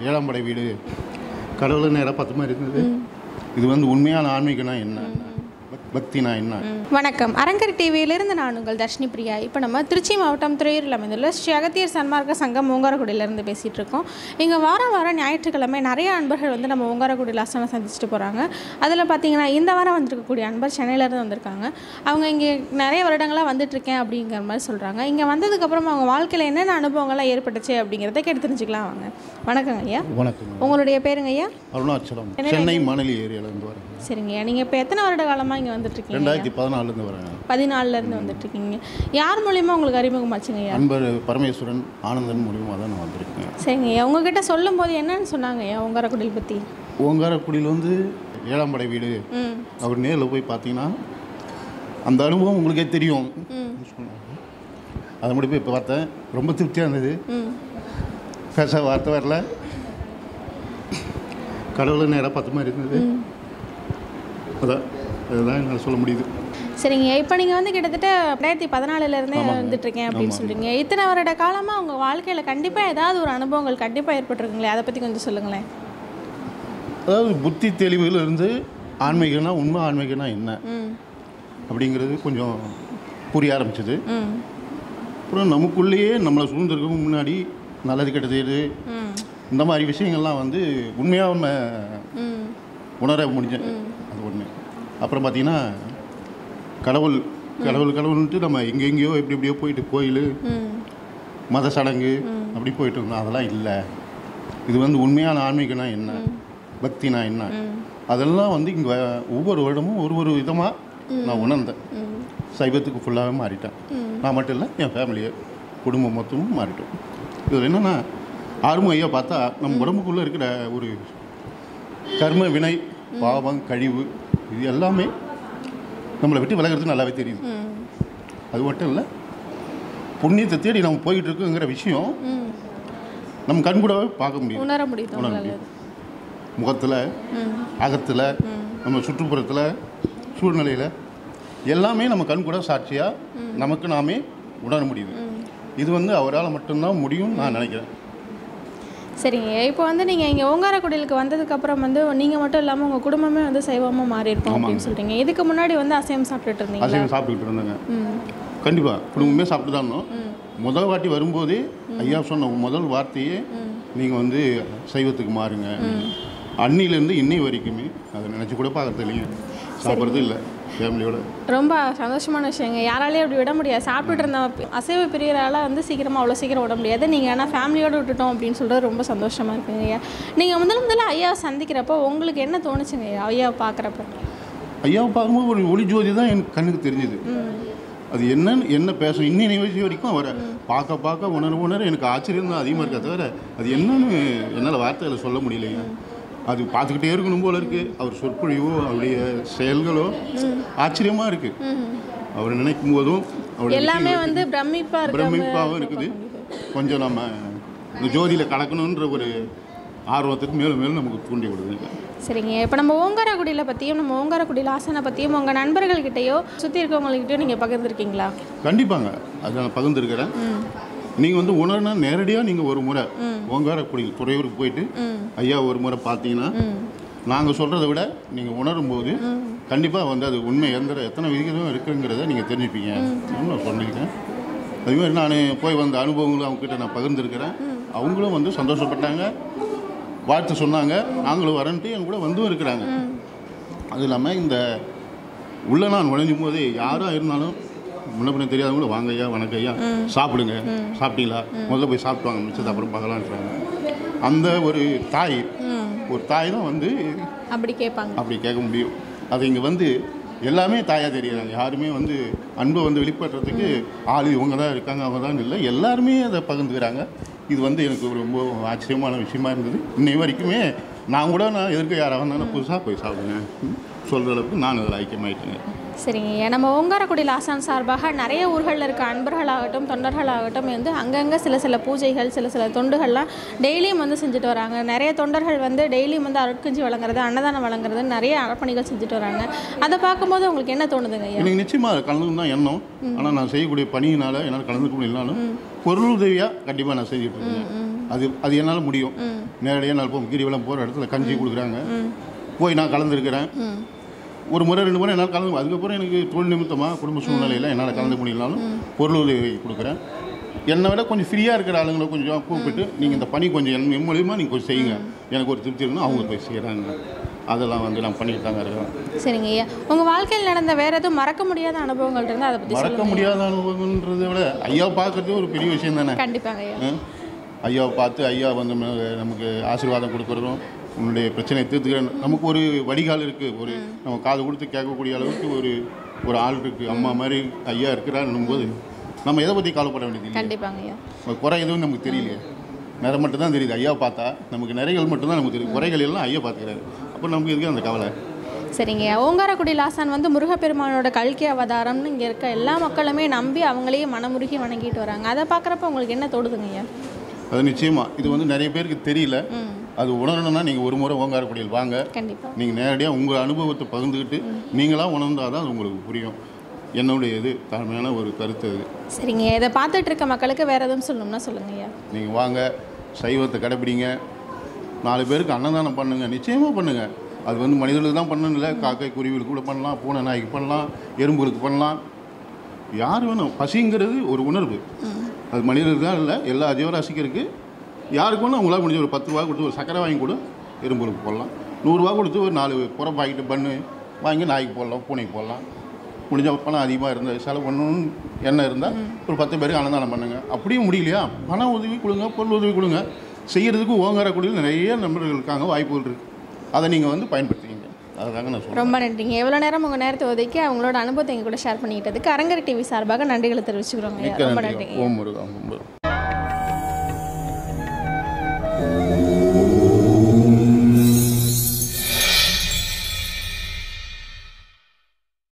ஏழாம் படை வீடு கடவுள் நேராக பத்து மாதிரி இருந்தது இது வந்து உண்மையான ஆன்மீகம்னா என்ன பக்- பக்தினா என்ன வணக்கம் அரங்கர் டிவியிலிருந்து நான் உங்கள் தர்ஷினி பிரியா இப்போ நம்ம திருச்சி மாவட்டம் துறையூரில் அமைந்துள்ள ஸ்ரீ அகத்தியர் சன்மார்க்க சங்கம் ஓங்காரக்குடியிலேருந்து பேசிகிட்டு இருக்கோம் இங்கே வாரம் வாரம் ஞாயிற்றுக்கிழமை நிறைய அன்பர்கள் வந்து நம்ம ஓங்காரக்குடியில் ஆசனம் சந்திச்சுட்டு போகிறாங்க அதில் பார்த்தீங்கன்னா இந்த வாரம் வந்திருக்கக்கூடிய அன்பர் சென்னையிலேருந்து வந்திருக்காங்க அவங்க இங்கே நிறைய வருடங்களாக வந்துட்டுருக்கேன் அப்படிங்கிற மாதிரி சொல்கிறாங்க இங்கே வந்ததுக்கப்புறம் அவங்க வாழ்க்கையில் என்னென்ன அனுபவங்கள்லாம் ஏற்பட்டுச்சு அப்படிங்கிறத கேட்டு தெரிஞ்சுக்கலாம் வாங்க வணக்கங்க ஐயா வணக்கம் உங்களுடைய பேருங்க ஐயா அருணாச்சலம் சென்னை மணலி ஏரியாவிலேருந்து வரேன் சரிங்க ஐயா நீங்கள் இப்போ எத்தனை வருட காலமாக இங்கே வந்துட்டுருக்கீங்க ரெண்டாயிரத்தி பதினாலுலேருந்து வரேன் பதினாலிருந்து வந்துட்டுருக்கீங்க யார் மூலியமா உங்களுக்கு அறிமுகமாச்சுங்க ஐயா அன்பர் பரமேஸ்வரன் ஆனந்தன் மூலியமாக தான் நான் வந்திருக்கேன் சரிங்க ஐயா உங்ககிட்ட சொல்லும் போது என்னன்னு சொன்னாங்க ஐயா உங்கரக்குடியில் பற்றி ஓங்காரக்குடியில் வந்து ஏழாம் படை வீடு ம் அவர் நேரில் போய் பார்த்தீங்கன்னா அந்த அனுபவம் உங்களுக்கே தெரியும் ம் அதை மட்டும் போய் இப்போ பார்த்தேன் ரொம்ப திருப்தியாக இருந்தது ம் பேச வார்த்தை வரல கடவுள் நேராக பத்து மாதிரி இருந்தது அதான் அதுதான் என்னால் சொல்ல முடியுது சரிங்க இப்போ நீங்கள் வந்து கிட்டத்தட்ட ரெண்டாயிரத்தி பதினாலுலேருந்தே வந்துட்டுருக்கேன் அப்படின்னு சொல்கிறீங்க இத்தனை வருட காலமாக உங்கள் வாழ்க்கையில் கண்டிப்பாக ஏதாவது ஒரு அனுபவங்கள் கண்டிப்பாக ஏற்பட்டிருக்குங்களே அதை பற்றி கொஞ்சம் சொல்லுங்களேன் அதாவது புத்தி தெளிவுல இருந்து ஆன்மீகம்னா உண்மை ஆன்மீகம்னா என்ன ம் அப்படிங்கிறது கொஞ்சம் புரிய ஆரம்பிச்சது ம் அப்புறம் நமக்குள்ளேயே நம்மளை சூழ்ந்திருக்க முன்னாடி நல்லது கெட்டது எது ம் இந்த மாதிரி விஷயங்கள்லாம் வந்து உண்மையாக நம்ம ம் உணர முடிஞ்சேன் அது ஒன்று அப்புறம் பார்த்தீங்கன்னா கடவுள் கடவுள் கடவுள்ன்ட்டு நம்ம எங்கெங்கேயோ எப்படி எப்படியோ போயிட்டு கோயில் ம் மத சடங்கு அப்படி போயிட்டு இருந்தோம் அதெல்லாம் இல்லை இது வந்து உண்மையான ஆன்மீகம்னா என்ன பக்தினா என்ன அதெல்லாம் வந்து இங்கே ஒவ்வொரு வருடமும் ஒரு ஒரு விதமாக நான் உணர்ந்தேன் ம் சைவத்துக்கு ஃபுல்லாகவே மாறிட்டேன் ம். நான் மட்டும் இல்லை என் ஃபேமிலியை குடும்பம் மொத்தமும் மாறிட்டோம் இதில் என்னென்னா ஆர்வம் ஐயா பார்த்தா நம்ம உடம்புக்குள்ளே இருக்கிற ஒரு கர்ம வினை பாவம் கழிவு இது எல்லாமே நம்மளை விட்டு விலகிறது நல்லாவே தெரியுது ம் அது மட்டும் இல்லை புண்ணியத்தை தேடி நம்ம போயிட்டு இருக்கோங்கிற விஷயம் ம் நம்ம கண் கூடவே பார்க்க முடியும் உணர முடியுது உணர உங்களால் முடியும் முகத்தில் ம் அகத்தில் நம்ம சுற்றுப்புறத்தில் சூழ்நிலையில் எல்லாமே நம்ம கண் கூட சாட்சியாக நமக்கு நாமே உணர முடியுது இது வந்து அவரால் மட்டும்தான் முடியும்னு நான் நினைக்கிறேன் சரிங்க இப்போ வந்து நீங்கள் இங்கே ஓங்காரக்குடிலுக்கு வந்ததுக்கப்புறம் வந்து நீங்கள் மட்டும் இல்லாமல் உங்கள் குடும்பமே வந்து சைவமாக மாறி இருக்கும் அப்படின்னு சொல்கிறீங்க இதுக்கு முன்னாடி வந்து அசைவம் சாப்பிட்டுட்டு இருந்தீங்களா அசைவம் சாப்பிட்டுக்கிட்டு இருந்தாங்க ம் கண்டிப்பாக குடும்பமே சாப்பிட்டு தான் இருந்தோம் முதல் வாட்டி வரும்போதே ஐயா சொன்ன முதல் வார்த்தையே நீங்கள் வந்து சைவத்துக்கு மாறுங்க அன்னிலேருந்து இன்னை வரைக்குமே அதை நினச்சி கூட பார்க்கறது இல்லைங்க சாப்பிட்றது இல்லை ஃபேமிலியோட ரொம்ப சந்தோஷமான விஷயங்க யாராலையும் அப்படி விட முடியாது சாப்பிட்டுட்டு இருந்த அசைவ பிரியரால் வந்து சீக்கிரமாக அவ்வளோ சீக்கிரம் விட முடியாது நீங்கள் ஆனால் ஃபேமிலியோடு விட்டுட்டோம் அப்படின்னு சொல்கிறது ரொம்ப சந்தோஷமாக இருக்குங்க ஐயா நீங்கள் முதல்ல முதல்ல ஐயாவை சந்திக்கிறப்போ உங்களுக்கு என்ன தோணுச்சுங்க ஐயா ஐயாவை பார்க்குறப்ப ஐயாவை பார்க்கும்போது ஒரு ஒளி ஜோதி தான் எனக்கு கண்ணுக்கு தெரிஞ்சுது அது என்னன்னு என்ன பேசும் இன்னி நிகழ்ச்சி வரைக்கும் அவரை பார்க்க பார்க்க உணர உணர எனக்கு ஆச்சரியம் தான் அதிகமாக இருக்கா தவிர அது என்னன்னு என்னால் வார்த்தையில் சொல்ல முடியலைங்க அது பார்த்துக்கிட்டே இருக்கணும் போல இருக்கு அவர் சொற்பொழிவோ அவருடைய செயல்களோ ஆச்சரியமாக இருக்கு அவரை நினைக்கும் போதும் அவருடைய எல்லாமே வந்து பிரமிப்பாக இருக்கு பிரமிப்பாகவும் இருக்குது கொஞ்சம் நம்ம இந்த ஜோதியில் கலக்கணுன்ற ஒரு ஆர்வத்துக்கு மேலும் மேலும் நமக்கு தூண்டி விடுதுங்க சரிங்க இப்போ நம்ம ஓங்காரக்குடியில் பற்றியும் நம்ம ஓங்காரக்குடியில் ஆசனை பற்றியும் உங்கள் நண்பர்கள்கிட்டயோ சுற்றி இருக்கவங்ககிட்டயோ நீங்கள் பகிர்ந்துருக்கீங்களா கண்டிப்பாங்க அதை நான் பகிர்ந்துருக்கிறேன் நீங்கள் வந்து உணர்னா நேரடியாக நீங்கள் ஒரு முறை ஓங்காரக்குடியில் துறையூருக்கு போயிட்டு ஐயா ஒரு முறை பார்த்தீங்கன்னா நாங்கள் சொல்கிறத விட நீங்கள் உணரும் போது கண்டிப்பாக வந்து அது உண்மை எந்த எத்தனை விதிகளும் இருக்குங்கிறத நீங்கள் தெரிஞ்சுப்பீங்க நான் சொல்லியிருக்கேன் அதுமாதிரி நான் போய் வந்த அனுபவங்களும் அவங்ககிட்ட நான் பகிர்ந்துருக்கிறேன் அவங்களும் வந்து சந்தோஷப்பட்டாங்க வாழ்த்து சொன்னாங்க நாங்களும் வரன்ட்டு என் கூட வந்தும் இருக்கிறாங்க அது இல்லாமல் இந்த உள்ளே நான் நுழைஞ்சும் போது யாராக இருந்தாலும் முன்ன பின்ன தெரியாதவங்களும் வாங்க ஐயா வணக்கம் ஐயா சாப்பிடுங்க சாப்பிட்டீங்களா முதல்ல போய் சாப்பிட்டு வாங்க மிச்சத்தை அப்புறம் பார்க்கலான்றாங்க அந்த ஒரு தாய் ஒரு தாய் தான் வந்து அப்படி கேட்பாங்க அப்படி கேட்க முடியும் அது இங்கே வந்து எல்லாமே தாயாக தெரியுறாங்க யாருமே வந்து அன்பை வந்து வெளிப்படுறதுக்கு ஆள் இவங்க தான் இருக்காங்க அவங்க தான் இல்லை எல்லாருமே அதை பகிர்ந்துக்கிறாங்க இது வந்து எனக்கு ரொம்ப ஆச்சரியமான விஷயமா இருந்தது இன்னை வரைக்குமே நான் கூட நான் எதிர்க்க யாராக இருந்தாலும் புதுசாக போய் சாப்பிடுங்க சொல்கிற அளவுக்கு நான் அதில் ஐக்கியமாயிட்டேங்க சரிங்க ஐயா நம்ம ஓங்காரக்குடியில் ஆசான் சார்பாக நிறைய ஊர்களில் இருக்க அன்பர்களாகட்டும் தொண்டர்களாகட்டும் வந்து அங்கங்கே சில சில பூஜைகள் சில சில தொண்டுகள்லாம் டெய்லியும் வந்து செஞ்சுட்டு வராங்க நிறைய தொண்டர்கள் வந்து டெய்லியும் வந்து அருட்கஞ்சி வழங்குறது அன்னதானம் வழங்குறது நிறைய அறப்பணிகள் செஞ்சுட்டு வராங்க அதை பார்க்கும்போது உங்களுக்கு என்ன தோணுதுங்க ஐயா எனக்கு நிச்சயமாக அது கலந்து தான் எண்ணம் ஆனால் நான் செய்யக்கூடிய பணியினால் என்னால் கலந்துக்க முடியலனாலும் பொருள் உதவியாக கண்டிப்பாக நான் செஞ்சுட்டு இருக்கேன் அது அது என்னால் முடியும் நேரடியாக நான் இப்போ கிரிவலம் போகிற இடத்துல கஞ்சி கொடுக்குறாங்க போய் நான் கலந்துருக்கிறேன் ஒரு முறை ரெண்டு முறை என்னால் கலந்து அதுக்கப்புறம் எனக்கு தொழில் நிமித்தமாக குடும்ப சூழ்நிலையில் என்னால் கலந்து முடியலனாலும் பொருள் உதவி கொடுக்குறேன் என்னை விட கொஞ்சம் ஃப்ரீயாக இருக்கிற ஆளுங்களை கொஞ்சம் கூப்பிட்டு நீங்கள் இந்த பணி கொஞ்சம் என் என் மூலியமாக நீங்கள் கொஞ்சம் செய்யுங்க எனக்கு ஒரு திருப்தி இருக்குன்னா அவங்க போய் செய்கிறாங்க அதெல்லாம் வந்து நான் பண்ணிட்டு தாங்க இருக்கிறேன் சரிங்க ஐயா உங்கள் வாழ்க்கையில் நடந்த வேற எதுவும் மறக்க முடியாத அனுபவங்கள் இருந்தால் அதை பற்றி மறக்க முடியாத அனுபவங்கன்றதை விட ஐயா பார்க்கறதே ஒரு பெரிய விஷயம் தானே கண்டிப்பாங்க ஐயா ஆ? ஐயாவை பார்த்து ஐயா வந்து நமக்கு- நமக்கு ஆசீர்வாதம் கொடுக்குறதும் உன்னுடைய பிரச்சனையை தீர்த்துக்கிற நமக்கு ஒரு வடிகால் இருக்குது ஒரு நம்ம காது கொடுத்து கேட்கக்கூடிய அளவுக்கு ஒரு ஒரு ஆள் இருக்குது அம்மா மாதிரி ஐயா இருக்கிறான்னும் போது நம்ம எதை பற்றி கவலைப்பட வேண்டியது இல்லை கண்டிப்பாங்க ஐயா ஒரு குறை எதுவும் நமக்கு தெரியலையே நிறை மட்டும் தான் தெரியுது ஐயா பார்த்தா நமக்கு நிறைகள் மட்டும்தான் நமக்கு தெரியும் குறைகள் எல்லாம் ஐயா பார்த்துக்கிறாரு அப்போ நமக்கு எதுக்கு அந்த கவலை சரிங்க ஐயா ஓங்காரக்குடி லாசான் வந்து முருகப்பெருமானோட கல்கி அவதாரம்னு இங்கே இருக்க எல்லா மக்களுமே நம்பி அவங்களையே மனமுருகி வணங்கிட்டு வராங்க அதை பார்க்குறப்ப உங்களுக்கு என்ன தோடுதுங்க ஐயா அது நிச்சயமாக இது வந்து நிறைய பேருக்கு தெரியல ம் அது உணரணும்னா நீங்கள் ஒரு முறை ஓங்காரக்குடியில் வாங்க கண்டிப்பாக நீங்கள் நேரடியாக உங்கள் அனுபவத்தை பகிர்ந்துக்கிட்டு நீங்களாக உணர்ந்தால் தான் அது உங்களுக்கு புரியும் என்னுடைய இது தாழ்மையான ஒரு கருத்து அது சரிங்க இதை பார்த்துட்டு இருக்க மக்களுக்கு வேற எதுவும் சொல்லணும்னா சொல்லுங்க ஐயா நீங்கள் வாங்க சைவத்தை கடைப்பிடிங்க நாலு பேருக்கு அன்னதானம் பண்ணுங்கள் நிச்சயமாக பண்ணுங்கள் அது வந்து மனிதர்களுக்கு தான் பண்ணணும் இல்லை காக்கை குருவிகளுக்கு கூட பண்ணலாம் பூனை நாய்க்கு பண்ணலாம் எறும்புகளுக்கு பண்ணலாம் யார் வேணும் பசிங்கிறது ஒரு உணர்வு அது மனிதர்களுக்கு தான் இல்லை எல்லா ஜீவராசிக்கும் இருக்குது யாருக்கு வேணும் அவங்களால முடிஞ்ச ஒரு பத்து ரூபா கொடுத்து ஒரு சக்கரை வாங்கி கூட எறும்புகளுக்கு போடலாம் நூறுரூவா கொடுத்து ஒரு நாலு புற பாக்கெட்டு பண்ணு வாங்கி நாய்க்கு போடலாம் பூனைக்கு போடலாம் முடிஞ்ச பணம் அதிகமாக இருந்தால் செலவு பண்ணணும்னு எண்ணம் இருந்தால் ஒரு பத்து பேருக்கு அன்னதானம் பண்ணுங்க அப்படியும் முடியலையா பண உதவி கொடுங்க பொருள் உதவி கொடுங்க செய்கிறதுக்கு ஓங்காரக்குடியில் நிறைய நண்பர்கள் இருக்காங்க வாய்ப்புகள் இருக்குது அதை நீங்கள் வந்து பயன்படுத்திக்கிங்க அதுதாங்க நான் சொல்கிறேன் ரொம்ப நன்றிங்க எவ்வளோ நேரம் உங்கள் நேரத்தை ஒதுக்கி அவங்களோட அனுபவத்தை எங்க கூட ஷேர் பண்ணிக்கிட்டதுக்கு அரங்கர் டிவி சார்பாக நன்றிகளை தெரிவிச்சுக்கிறோங்க ஐயா மிக்க ரொம்ப நன்றி நன்றிங்க ஓம் முருகா ஓம் முருகா